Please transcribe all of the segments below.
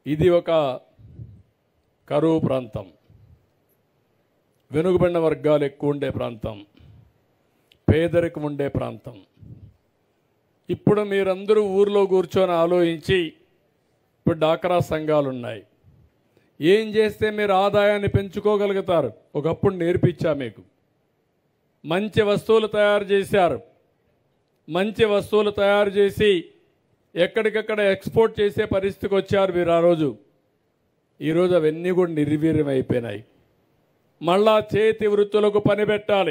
ఇది ఒక కరువు ప్రాంతం వెనుకబడిన వర్గాలు ఎక్కువ ఉండే ప్రాంతం పేదరికం ఉండే ప్రాంతం ఇప్పుడు మీరందరూ ఊర్లో కూర్చొని ఆలోచించి ఇప్పుడు డాక్రా సంఘాలు ఉన్నాయి ఏం చేస్తే మీరు ఆదాయాన్ని పెంచుకోగలుగుతారు ఒకప్పుడు నేర్పించా మీకు మంచి వస్తువులు తయారు చేశారు మంచి వస్తువులు తయారు చేసి ఎక్కడికక్కడ ఎక్స్పోర్ట్ చేసే పరిస్థితికి వచ్చారు మీరు ఆ రోజు ఈరోజు అవన్నీ కూడా నిర్వీర్యం అయిపోయినాయి మళ్ళా చేతి వృత్తులకు పని పెట్టాలి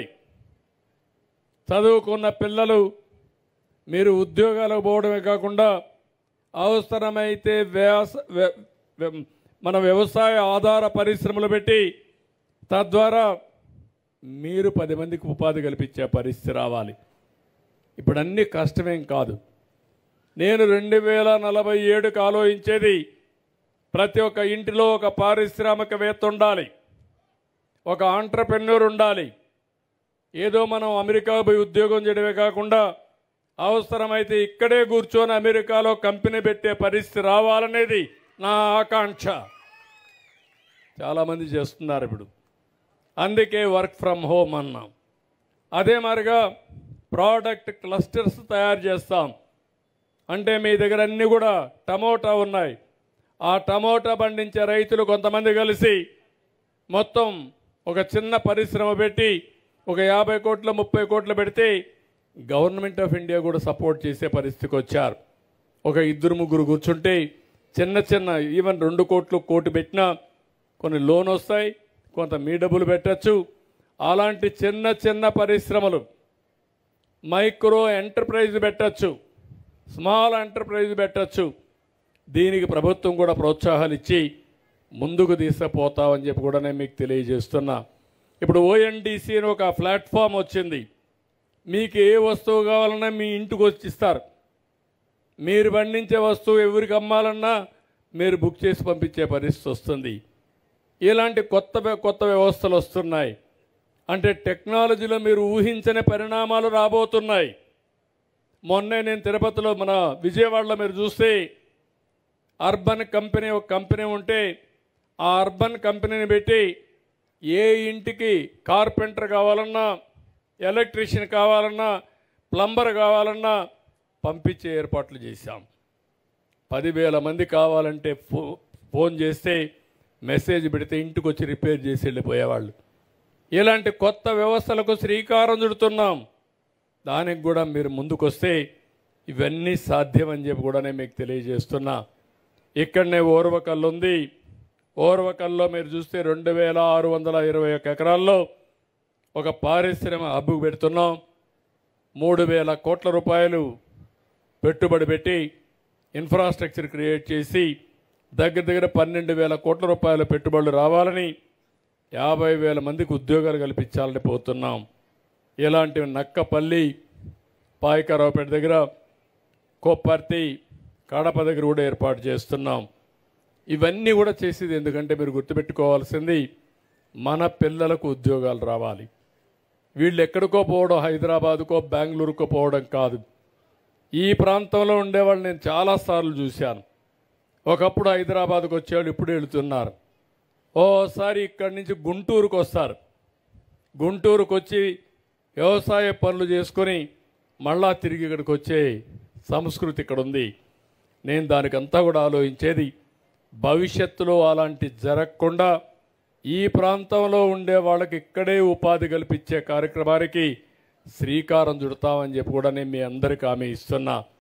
చదువుకున్న పిల్లలు మీరు ఉద్యోగాలకు పోవడమే కాకుండా అవసరమైతే వ్యవస వ్య- వ్య- మన వ్యవసాయ ఆధార పరిశ్రమలు పెట్టి తద్వారా మీరు పది మందికి ఉపాధి కల్పించే పరిస్థితి రావాలి ఇప్పుడు అన్ని కష్టమేం కాదు నేను రెండు వేల నలభై ఏడుకు ఆలోచించేది ప్రతి ఒక్క ఇంటిలో ఒక పారిశ్రామికవేత్త ఉండాలి ఒక ఆంటర్ప్రెన్యూర్ ఉండాలి ఏదో మనం అమెరికా పోయి ఉద్యోగం చేయడమే కాకుండా అవసరమైతే ఇక్కడే కూర్చొని అమెరికాలో కంపెనీ పెట్టే పరిస్థితి రావాలనేది నా ఆకాంక్ష చాలామంది చేస్తున్నారు ఇప్పుడు అందుకే వర్క్ ఫ్రమ్ హోమ్ అన్నాం అదే మరిగా ప్రోడక్ట్ క్లస్టర్స్ తయారు చేస్తాం అంటే మీ దగ్గర అన్నీ కూడా టమోటా ఉన్నాయి ఆ టమోటా పండించే రైతులు కొంతమంది కలిసి మొత్తం ఒక చిన్న పరిశ్రమ పెట్టి ఒక యాభై కోట్ల ముప్పై కోట్లు పెడితే గవర్నమెంట్ ఆఫ్ ఇండియా కూడా సపోర్ట్ చేసే పరిస్థితికి వచ్చారు ఒక ఇద్దరు ముగ్గురు కూర్చుంటే చిన్న చిన్న ఈవెన్ రెండు కోట్లు కోటి పెట్టినా కొన్ని లోన్ వస్తాయి కొంత మీ డబ్బులు పెట్టచ్చు అలాంటి చిన్న చిన్న పరిశ్రమలు మైక్రో ఎంటర్ప్రైజ్ పెట్టచ్చు స్మాల్ ఎంటర్ప్రైజ్ పెట్టచ్చు దీనికి ప్రభుత్వం కూడా ప్రోత్సాహాలు ఇచ్చి ముందుకు తీసుకుపోతామని చెప్పి కూడా నేను మీకు తెలియజేస్తున్నా ఇప్పుడు ఓఎన్డీసీ అని ఒక ప్లాట్ఫామ్ వచ్చింది మీకు ఏ వస్తువు కావాలన్నా మీ ఇంటికి వచ్చి ఇస్తారు మీరు పండించే వస్తువు ఎవరికి అమ్మాలన్నా మీరు బుక్ చేసి పంపించే పరిస్థితి వస్తుంది ఇలాంటి కొత్త వ్య- కొత్త వ్యవస్థలు వస్తున్నాయి అంటే టెక్నాలజీలో మీరు ఊహించని పరిణామాలు రాబోతున్నాయి మొన్నే నేను తిరుపతిలో మన విజయవాడలో మీరు చూస్తే అర్బన్ కంపెనీ ఒక కంపెనీ ఉంటే ఆ అర్బన్ కంపెనీని పెట్టి ఏ ఇంటికి కార్పెంటర్ కావాలన్నా ఎలక్ట్రీషియన్ కావాలన్నా ప్లంబర్ కావాలన్నా పంపించే ఏర్పాట్లు చేశాం పదివేల మంది కావాలంటే ఫో ఫోన్ చేస్తే మెసేజ్ పెడితే ఇంటికి వచ్చి రిపేర్ చేసి వెళ్ళిపోయేవాళ్ళు ఇలాంటి కొత్త వ్యవస్థలకు శ్రీకారం చుడుతున్నాం దానికి కూడా మీరు ముందుకొస్తే ఇవన్నీ సాధ్యమని చెప్పి కూడా నేను మీకు తెలియజేస్తున్నా ఇక్కడనే ఓర్వకల్లు ఉంది ఓర్వకల్లో మీరు చూస్తే రెండు వేల ఆరు వందల ఇరవై ఒక్క ఎకరాల్లో ఒక పారిశ్రమ హబ్బు పెడుతున్నాం మూడు వేల కోట్ల రూపాయలు పెట్టుబడి పెట్టి ఇన్ఫ్రాస్ట్రక్చర్ క్రియేట్ చేసి దగ్గర దగ్గర పన్నెండు వేల కోట్ల రూపాయల పెట్టుబడులు రావాలని యాభై వేల మందికి ఉద్యోగాలు కల్పించాలని పోతున్నాం ఇలాంటివి నక్కపల్లి పాయకరావుపేట దగ్గర కొప్పర్తి కడప దగ్గర కూడా ఏర్పాటు చేస్తున్నాం ఇవన్నీ కూడా చేసేది ఎందుకంటే మీరు గుర్తుపెట్టుకోవాల్సింది మన పిల్లలకు ఉద్యోగాలు రావాలి వీళ్ళు ఎక్కడికో పోవడం హైదరాబాదుకో బెంగళూరుకో పోవడం కాదు ఈ ప్రాంతంలో ఉండేవాళ్ళు నేను చాలాసార్లు చూశాను ఒకప్పుడు హైదరాబాద్కు వచ్చేవాళ్ళు ఇప్పుడు వెళుతున్నారు ఓసారి ఇక్కడి నుంచి గుంటూరుకు వస్తారు గుంటూరుకు వచ్చి వ్యవసాయ పనులు చేసుకొని మళ్ళా తిరిగి ఇక్కడికి వచ్చే సంస్కృతి ఇక్కడ ఉంది నేను దానికంతా కూడా ఆలోచించేది భవిష్యత్తులో అలాంటి జరగకుండా ఈ ప్రాంతంలో ఉండే వాళ్ళకి ఇక్కడే ఉపాధి కల్పించే కార్యక్రమానికి శ్రీకారం చుడతామని చెప్పి కూడా నేను మీ అందరికీ హామీ ఇస్తున్నా